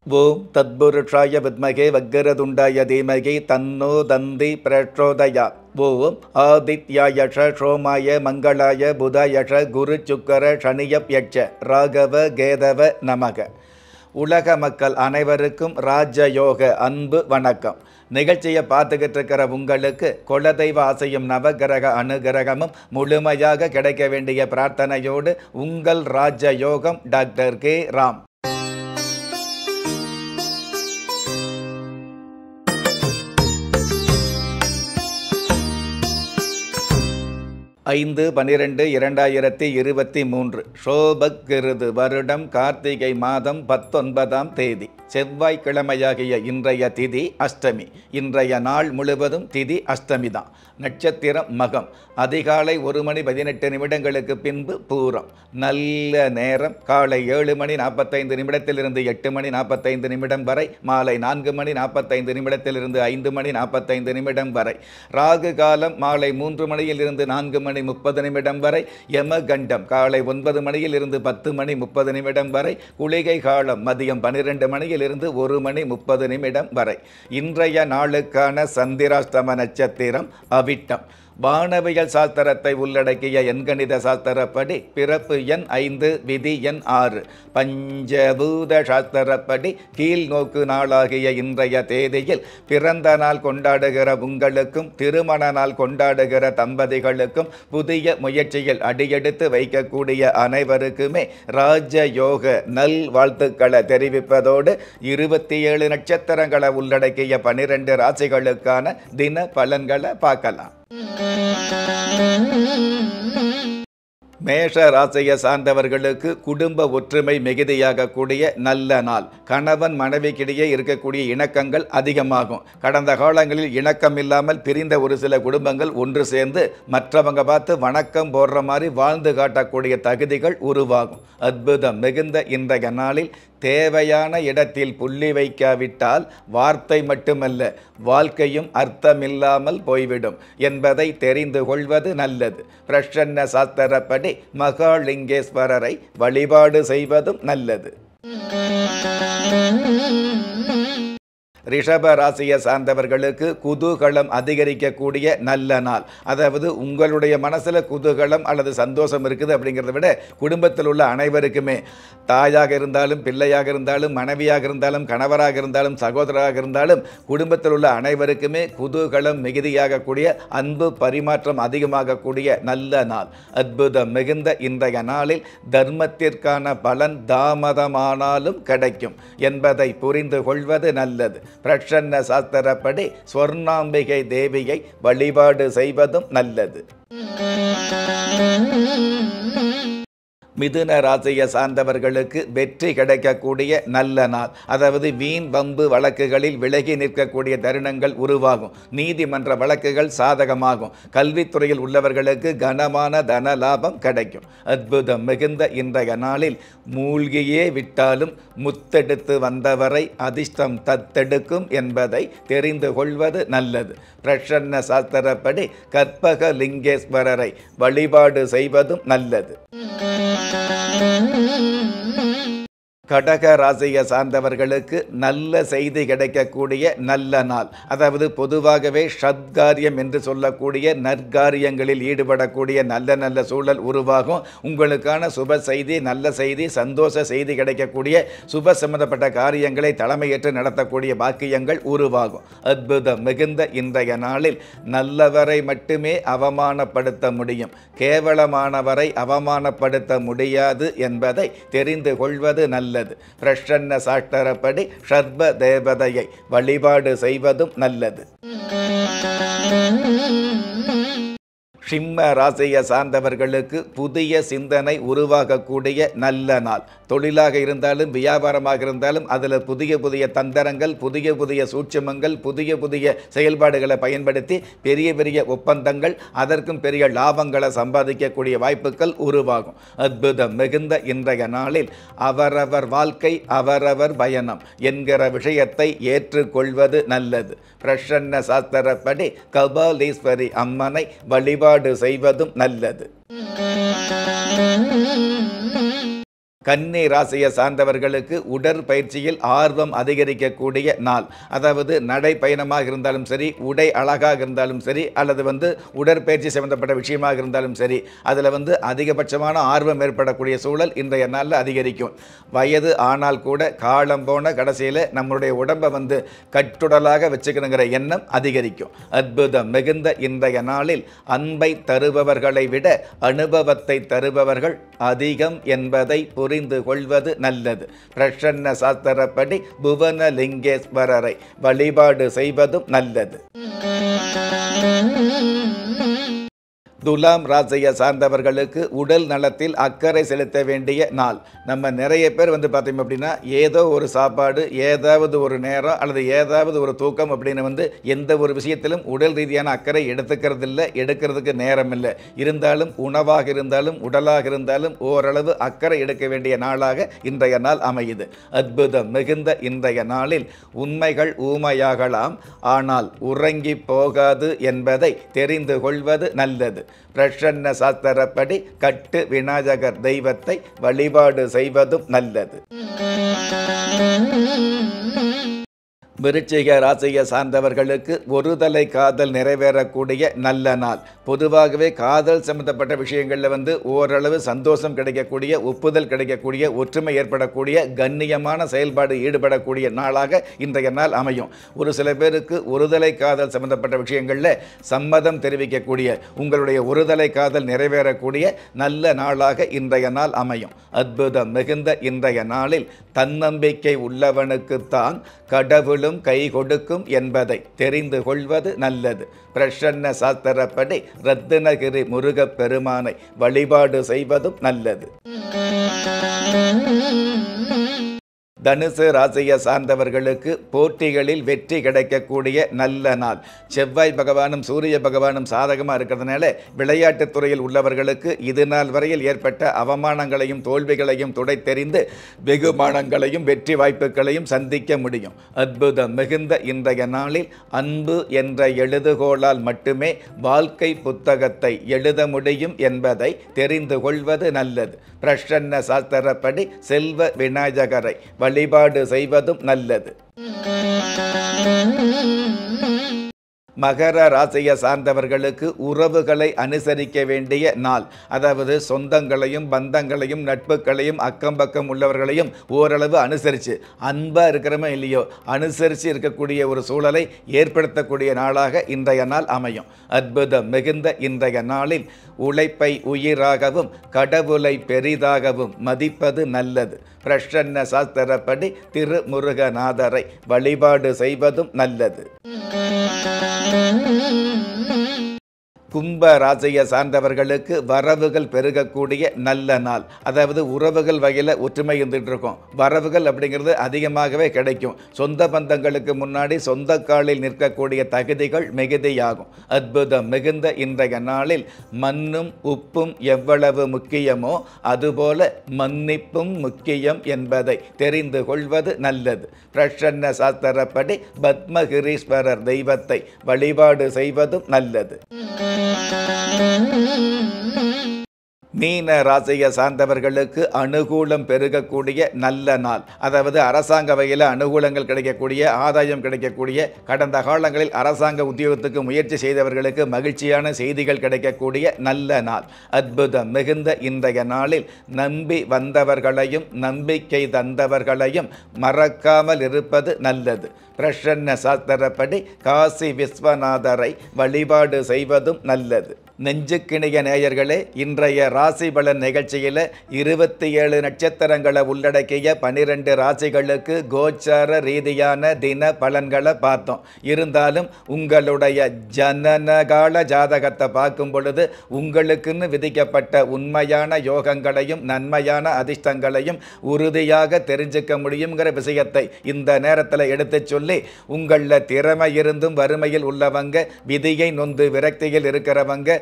ஓம் தத்புருஷாய வித்மகே வக்கரதுண்டாய தீமகி தன்னோ தந்தி பிரச்சோதயா ஓம் ஆதித்யாயஷ சோமாய மங்களாய புதாயஷ குரு சுக்கர சனியப்யட்ச ராகவ கேதவ நமக உலக மக்கள் அனைவருக்கும் ராஜயோக அன்பு வணக்கம் நிகழ்ச்சியை பார்த்துக்கிட்டு இருக்கிற உங்களுக்கு குலதெய்வ ஆசையும் நவகிரக அனுகிரகமும் முழுமையாக கிடைக்க வேண்டிய பிரார்த்தனையோடு உங்கள் ராஜயோகம் டாக்டர் கே ராம் ஐந்து பனிரெண்டு இரண்டாயிரத்தி இருபத்தி மூன்று ஷோபக்கிருது வருடம் கார்த்திகை மாதம் பத்தொன்பதாம் தேதி செவ்வாய்க்கிழமையாகிய இன்றைய திதி அஷ்டமி இன்றைய நாள் முழுவதும் திதி அஷ்டமி தான் நட்சத்திரம் மகம் அதிகாலை ஒரு மணி பதினெட்டு நிமிடங்களுக்கு பின்பு பூரம் நல்ல நேரம் காலை ஏழு மணி நாற்பத்தைந்து நிமிடத்திலிருந்து எட்டு மணி நாற்பத்தைந்து நிமிடம் வரை மாலை நான்கு மணி நாற்பத்தைந்து நிமிடத்திலிருந்து ஐந்து மணி நாற்பத்தைந்து நிமிடம் வரை ராகு காலம் மாலை மூன்று மணியிலிருந்து நான்கு மணி முப்பது நிமிடம் வரை யமகண்டம் காலை ஒன்பது மணியில் இருந்து பத்து மணி முப்பது நிமிடம் வரை குளிகை காலம் மதியம் பன்னிரெண்டு மணியிலிருந்து ஒரு மணி முப்பது நிமிடம் வரை இன்றைய நாளுக்கான சந்திராஷ்டம நட்சத்திரம் அவிட்டம் வானவியல் சாஸ்திரத்தை உள்ளடக்கிய எண்கணித சாஸ்திரப்படி பிறப்பு எண் ஐந்து விதி எண் ஆறு பஞ்சபூத சாஸ்திரப்படி கீழ் நோக்கு நாளாகிய இன்றைய தேதியில் பிறந்த நாள் கொண்டாடுகிற உங்களுக்கும் திருமண நாள் கொண்டாடுகிற தம்பதிகளுக்கும் புதிய முயற்சியில் அடியெடுத்து வைக்கக்கூடிய அனைவருக்குமே ராஜயோக நல் வாழ்த்துக்களை தெரிவிப்பதோடு இருபத்தி ஏழு நட்சத்திரங்களை உள்ளடக்கிய பனிரெண்டு ராசிகளுக்கான தின பலன்களை பார்க்கலாம் மேஷ ராசியை சார்ந்தவர்களுக்கு குடும்ப ஒற்றுமை மிகுதியாகக்கூடிய நல்ல நாள் கணவன் மனைவிக்கிடையே இருக்கக்கூடிய இணக்கங்கள் அதிகமாகும் கடந்த காலங்களில் இணக்கம் இல்லாமல் பிரிந்த ஒரு சில குடும்பங்கள் ஒன்று சேர்ந்து மற்றவங்க பார்த்து வணக்கம் போடுற மாதிரி வாழ்ந்து காட்டக்கூடிய தகுதிகள் உருவாகும் அற்புதம் மிகுந்த இன்றைய நாளில் தேவையான இடத்தில் புள்ளி வைக்காவிட்டால் வார்த்தை மட்டுமல்ல வாழ்க்கையும் அர்த்தமில்லாமல் போய்விடும் என்பதை தெரிந்து கொள்வது நல்லது பிரசன்ன சாஸ்திரப்படி மகாலிங்கேஸ்வரரை வழிபாடு செய்வதும் நல்லது ரிஷப ராசியை சார்ந்தவர்களுக்கு குதூகலம் அதிகரிக்கக்கூடிய நல்ல நாள் அதாவது உங்களுடைய மனசில் குதூகலம் அல்லது சந்தோஷம் இருக்குது அப்படிங்கிறத விட குடும்பத்தில் உள்ள அனைவருக்குமே தாயாக இருந்தாலும் பிள்ளையாக இருந்தாலும் மனைவியாக இருந்தாலும் கணவராக இருந்தாலும் சகோதரராக இருந்தாலும் குடும்பத்தில் உள்ள அனைவருக்குமே குதூகலம் மிகுதியாகக்கூடிய அன்பு பரிமாற்றம் அதிகமாகக்கூடிய நல்ல நாள் அற்புதம் மிகுந்த இன்றைய நாளில் தர்மத்திற்கான பலன் தாமதமானாலும் கிடைக்கும் என்பதை புரிந்து கொள்வது நல்லது பிரசன்ன சாஸ்திரப்படி ஸ்வர்ணாம்பிகை தேவியை வழிபாடு செய்வதும் நல்லது மிதுன ராசியை சார்ந்தவர்களுக்கு வெற்றி கிடைக்கக்கூடிய நல்ல நாள் அதாவது வீண் வம்பு வழக்குகளில் விலகி நிற்கக்கூடிய தருணங்கள் உருவாகும் நீதிமன்ற வழக்குகள் சாதகமாகும் கல்வித்துறையில் உள்ளவர்களுக்கு கனமான தன லாபம் கிடைக்கும் அற்புதம் மிகுந்த இன்றைய நாளில் மூழ்கியே விட்டாலும் முத்தெடுத்து வந்தவரை அதிர்ஷ்டம் தத்தெடுக்கும் என்பதை தெரிந்து கொள்வது நல்லது பிரசன்ன சாஸ்திரப்படி கற்பக லிங்கேஸ்வரரை வழிபாடு செய்வதும் நல்லது கடக ராசியை சார்ந்தவர்களுக்கு நல்ல செய்தி கிடைக்கக்கூடிய நல்ல நாள் அதாவது பொதுவாகவே ஷத்காரியம் என்று சொல்லக்கூடிய நற்காரியங்களில் ஈடுபடக்கூடிய நல்ல நல்ல சூழல் உருவாகும் உங்களுக்கான சுப செய்தி நல்ல செய்தி சந்தோஷ செய்தி கிடைக்கக்கூடிய சுப சம்பந்தப்பட்ட காரியங்களை தலைமையேற்று நடத்தக்கூடிய பாக்கியங்கள் உருவாகும் அற்புதம் மிகுந்த இன்றைய நாளில் நல்லவரை மட்டுமே அவமானப்படுத்த முடியும் கேவலமானவரை அவமானப்படுத்த முடியாது என்பதை தெரிந்து கொள்வது நல்லது பிரசன்ன சாஸ்திரப்படி சர்வ தேவதையை வழிபாடு செய்வதும் நல்லது சிம்ம ராசியை சார்ந்தவர்களுக்கு புதிய சிந்தனை உருவாகக்கூடிய நல்ல நாள் தொழிலாக இருந்தாலும் வியாபாரமாக இருந்தாலும் அதில் புதிய புதிய தந்திரங்கள் புதிய புதிய சூட்சமங்கள் புதிய புதிய செயல்பாடுகளை பயன்படுத்தி பெரிய பெரிய ஒப்பந்தங்கள் அதற்கும் பெரிய லாபங்களை சம்பாதிக்கக்கூடிய வாய்ப்புகள் உருவாகும் அற்புதம் மிகுந்த இன்றைய நாளில் அவரவர் வாழ்க்கை அவரவர் பயணம் என்கிற விஷயத்தை ஏற்றுக்கொள்வது நல்லது பிரசன்ன சாஸ்திரப்படி கபாலீஸ்வரி அம்மனை வழிபாடு செய்வதும் நல்லது கன்னி ராசியை சார்ந்தவர்களுக்கு உடற்பயிற்சியில் ஆர்வம் அதிகரிக்கக்கூடிய நாள் அதாவது நடைப்பயணமாக இருந்தாலும் சரி உடை அழகாக இருந்தாலும் சரி அல்லது வந்து உடற்பயிற்சி சம்பந்தப்பட்ட விஷயமாக இருந்தாலும் சரி அதில் வந்து அதிகபட்சமான ஆர்வம் ஏற்படக்கூடிய சூழல் இன்றைய நாளில் அதிகரிக்கும் வயது ஆனால் கூட காலம் போன கடைசியில் நம்மளுடைய உடம்பை வந்து கட்டுடலாக வச்சுக்கணுங்கிற எண்ணம் அதிகரிக்கும் அற்புதம் மிகுந்த இன்றைய நாளில் அன்பை தருபவர்களை விட அனுபவத்தை தருபவர்கள் அதிகம் என்பதை புரிந்து கொள்வது நல்லது பிரசன்ன சாஸ்திரப்படி புவனலிங்கேஸ்வரரை வழிபாடு செய்வதும் நல்லது துலாம் ராசியை சார்ந்தவர்களுக்கு உடல் நலத்தில் அக்கறை செலுத்த வேண்டிய நாள் நம்ம நிறைய பேர் வந்து பார்த்தோம் அப்படின்னா ஏதோ ஒரு சாப்பாடு ஏதாவது ஒரு நேரம் அல்லது ஏதாவது ஒரு தூக்கம் அப்படின்னு வந்து எந்த ஒரு விஷயத்திலும் உடல் ரீதியான அக்கறை எடுத்துக்கிறது இல்லை எடுக்கிறதுக்கு நேரம் இல்லை இருந்தாலும் உணவாக இருந்தாலும் உடலாக இருந்தாலும் ஓரளவு அக்கறை எடுக்க வேண்டிய நாளாக இன்றைய நாள் அமையுது அற்புதம் மிகுந்த இன்றைய நாளில் உண்மைகள் ஊமையாகலாம் ஆனால் உறங்கி போகாது என்பதை தெரிந்து கொள்வது நல்லது பிரசன்ன சாஸ்திரப்படி கட்டு விநாயகர் தெய்வத்தை வழிபாடு செய்வதும் நல்லது விருச்சிக ராசியை சார்ந்தவர்களுக்கு ஒருதலை காதல் நிறைவேறக்கூடிய நல்ல நாள் பொதுவாகவே காதல் சம்பந்தப்பட்ட விஷயங்களில் வந்து ஓரளவு சந்தோஷம் கிடைக்கக்கூடிய ஒப்புதல் கிடைக்கக்கூடிய ஒற்றுமை ஏற்படக்கூடிய கண்ணியமான செயல்பாடு ஈடுபடக்கூடிய நாளாக இன்றைய நாள் அமையும் ஒரு சில பேருக்கு ஒருதலை காதல் சம்பந்தப்பட்ட விஷயங்களில் சம்மதம் தெரிவிக்கக்கூடிய உங்களுடைய ஒருதலை காதல் நிறைவேறக்கூடிய நல்ல நாளாக இன்றைய நாள் அமையும் அற்புதம் மிகுந்த இன்றைய நாளில் தன்னம்பிக்கை உள்ளவனுக்குத்தான் கடவுளும் கை கொடுக்கும் என்பதை தெரிந்து கொள்வது நல்லது பிரசன்ன சாஸ்திரப்படி ரத்தினகிரி முருகப் பெருமானை வழிபாடு செய்வதும் நல்லது தனுசு ராசியை சார்ந்தவர்களுக்கு போட்டிகளில் வெற்றி கிடைக்கக்கூடிய நல்ல நாள் செவ்வாய் பகவானும் சூரிய பகவானும் சாதகமாக இருக்கிறதுனால விளையாட்டுத் துறையில் உள்ளவர்களுக்கு இது நாள் வரையில் ஏற்பட்ட அவமானங்களையும் தோல்விகளையும் துடைத்தெறிந்து வெகுமானங்களையும் வெற்றி வாய்ப்புகளையும் சந்திக்க முடியும் அற்புதம் மிகுந்த இன்றைய நாளில் அன்பு என்ற எழுதுகோளால் மட்டுமே வாழ்க்கை புத்தகத்தை எழுத முடியும் என்பதை தெரிந்து கொள்வது நல்லது பிரசன்ன சாஸ்திரப்படி செல்வ விநாயகரை வழிபாடு செய்வதும் நல்லது மகர ராசியை சார்ந்தவர்களுக்கு உறவுகளை அனுசரிக்க வேண்டிய நாள் அதாவது சொந்தங்களையும் பந்தங்களையும் நட்புகளையும் அக்கம் பக்கம் உள்ளவர்களையும் ஓரளவு அனுசரித்து அன்பாக இருக்கிறமோ இல்லையோ அனுசரித்து இருக்கக்கூடிய ஒரு சூழலை ஏற்படுத்தக்கூடிய நாளாக இன்றைய நாள் அமையும் அற்புதம் மிகுந்த இன்றைய நாளில் உழைப்பை உயிராகவும் கடவுளை பெரிதாகவும் மதிப்பது நல்லது பிரசன்ன சாஸ்திரப்படி திருமுருகநாதரை வழிபாடு செய்வதும் நல்லது கும்ப ராசியை சார்ந்தவர்களுக்கு வரவுகள் பெருகக்கூடிய நல்ல நாள் அதாவது உறவுகள் வகையில் ஒற்றுமை இருந்துகிட்டு இருக்கும் வரவுகள் அப்படிங்கிறது அதிகமாகவே கிடைக்கும் சொந்த பந்தங்களுக்கு முன்னாடி சொந்த காலில் நிற்கக்கூடிய தகுதிகள் மிகுதியாகும் அற்புதம் மிகுந்த இன்றைய நாளில் மண்ணும் உப்பும் எவ்வளவு முக்கியமோ அதுபோல மன்னிப்பும் முக்கியம் என்பதை தெரிந்து கொள்வது நல்லது பிரசன்ன சாஸ்திரப்படி பத்மகிரீஸ்வரர் தெய்வத்தை வழிபாடு செய்வதும் நல்லது மீன ராசியை சார்ந்தவர்களுக்கு அனுகூலம் பெருகக்கூடிய நல்ல நாள் அதாவது அரசாங்க வகையில் அனுகூலங்கள் கிடைக்கக்கூடிய ஆதாயம் கிடைக்கக்கூடிய கடந்த காலங்களில் அரசாங்க உத்தியோகத்துக்கு முயற்சி செய்தவர்களுக்கு மகிழ்ச்சியான செய்திகள் கிடைக்கக்கூடிய நல்ல நாள் அற்புதம் மிகுந்த இன்றைய நாளில் நம்பி வந்தவர்களையும் நம்பிக்கை தந்தவர்களையும் மறக்காமல் இருப்பது நல்லது பிரசன்ன சாஸ்திரப்படி காசி விஸ்வநாதரை வழிபாடு செய்வதும் நல்லது நெஞ்சுக்கிணிய நேயர்களே இன்றைய ராசி பலன் நிகழ்ச்சியில் இருபத்தி ஏழு நட்சத்திரங்களை உள்ளடக்கிய பனிரெண்டு ராசிகளுக்கு கோச்சார ரீதியான தின பலன்களை பார்த்தோம் இருந்தாலும் உங்களுடைய ஜனனகால ஜாதகத்தை பார்க்கும் பொழுது உங்களுக்குன்னு விதிக்கப்பட்ட உண்மையான யோகங்களையும் நன்மையான அதிர்ஷ்டங்களையும் உறுதியாக தெரிஞ்சுக்க முடியுங்கிற விஷயத்தை இந்த நேரத்தில் எடுத்துச் சொல்லி உங்களில் திறமை இருந்தும் வறுமையில் உள்ளவங்க விதியை நொந்து விரக்தியில் இருக்கிறவங்க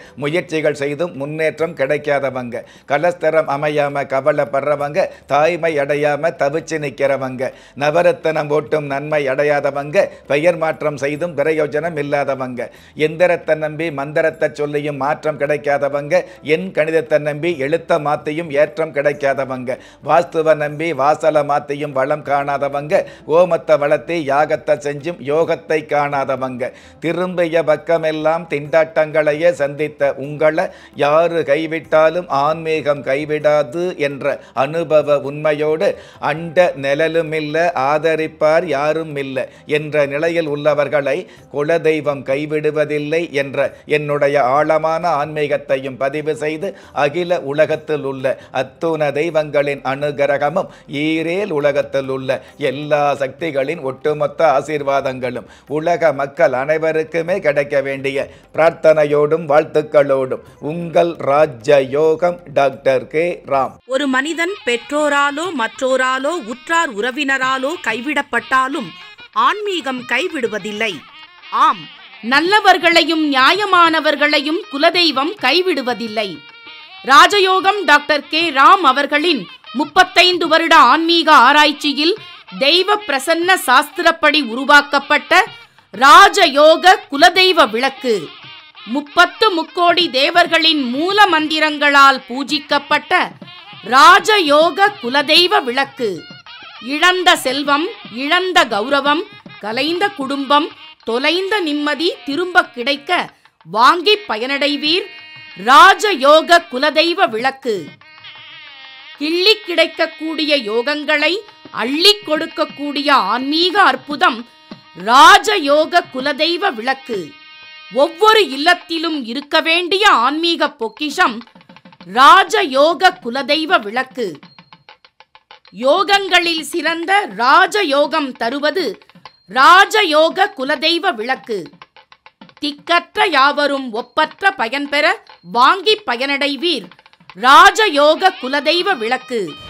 முயற்சிகள் செய்தும் முன்னேற்றம் கிடைக்காதவங்க கலஸ்தரம் அமையாம கவலைப்படுறவங்க தாய்மை அடையாம தவிச்சு நிற்கிறவங்க நவரத்தனம் ஓட்டும் நன்மை அடையாதவங்க பெயர் மாற்றம் செய்தும் பிரயோஜனம் இல்லாதவங்க எந்திரத்தை நம்பி மந்திரத்தை சொல்லியும் மாற்றம் கிடைக்காதவங்க என் கணிதத்தை நம்பி எழுத்த மாத்தியும் ஏற்றம் கிடைக்காதவங்க வாஸ்துவை நம்பி வாசலை மாத்தியும் வளம் காணாதவங்க ஓமத்தை வளர்த்தி யாகத்தை செஞ்சும் யோகத்தை காணாதவங்க திரும்பிய பக்கமெல்லாம் திண்டாட்டங்களையே சந்தித்த உங்களை யாரு கைவிட்டாலும் ஆன்மீகம் கைவிடாது என்ற அனுபவ உண்மையோடு அண்ட நிழலும் இல்லை ஆதரிப்பார் யாரும் இல்லை என்ற நிலையில் உள்ளவர்களை குலதெய்வம் கைவிடுவதில்லை என்ற என்னுடைய ஆழமான ஆன்மீகத்தையும் பதிவு செய்து அகில உலகத்தில் உள்ள அத்துண தெய்வங்களின் அனுகிரகமும் ஈரேல் உலகத்தில் உள்ள எல்லா சக்திகளின் ஒட்டுமொத்த ஆசீர்வாதங்களும் உலக மக்கள் அனைவருக்குமே கிடைக்க வேண்டிய பிரார்த்தனையோடும் வாழ்த்துக்களோடும் உங்கள் ராஜ்ய யோகம் டாக்டர் கே ராம் ஒரு மனிதன் பெற்றோராலோ மற்றோராலோ உற்றார் உறவினராலோ கைவிடப்பட்டாலும் ஆன்மீகம் கைவிடுவதில்லை ஆம் நல்லவர்களையும் நியாயமானவர்களையும் குலதெய்வம் கைவிடுவதில்லை ராஜயோகம் டாக்டர் கே ராம் அவர்களின் முப்பத்தைந்து வருட ஆன்மீக ஆராய்ச்சியில் தெய்வ பிரசன்ன சாஸ்திரப்படி உருவாக்கப்பட்ட ராஜயோக குலதெய்வ விளக்கு முப்பத்து முக்கோடி தேவர்களின் மூல மந்திரங்களால் பூஜிக்கப்பட்ட ராஜயோக குலதெய்வ விளக்கு இழந்த செல்வம் இழந்த கௌரவம் கலைந்த குடும்பம் தொலைந்த நிம்மதி திரும்ப கிடைக்க வாங்கி பயனடைவீர் ராஜயோக குலதெய்வ விளக்கு கிள்ளி கிடைக்கக்கூடிய யோகங்களை அள்ளி கொடுக்கக்கூடிய ஆன்மீக அற்புதம் ராஜயோக குலதெய்வ விளக்கு ஒவ்வொரு இல்லத்திலும் இருக்க வேண்டிய ஆன்மீக பொக்கிஷம் ராஜயோக குலதெய்வ விளக்கு யோகங்களில் சிறந்த ராஜயோகம் தருவது ராஜயோக குலதெய்வ விளக்கு திக்கற்ற யாவரும் ஒப்பற்ற பயன்பெற வாங்கி பயனடைவீர் ராஜயோக குலதெய்வ விளக்கு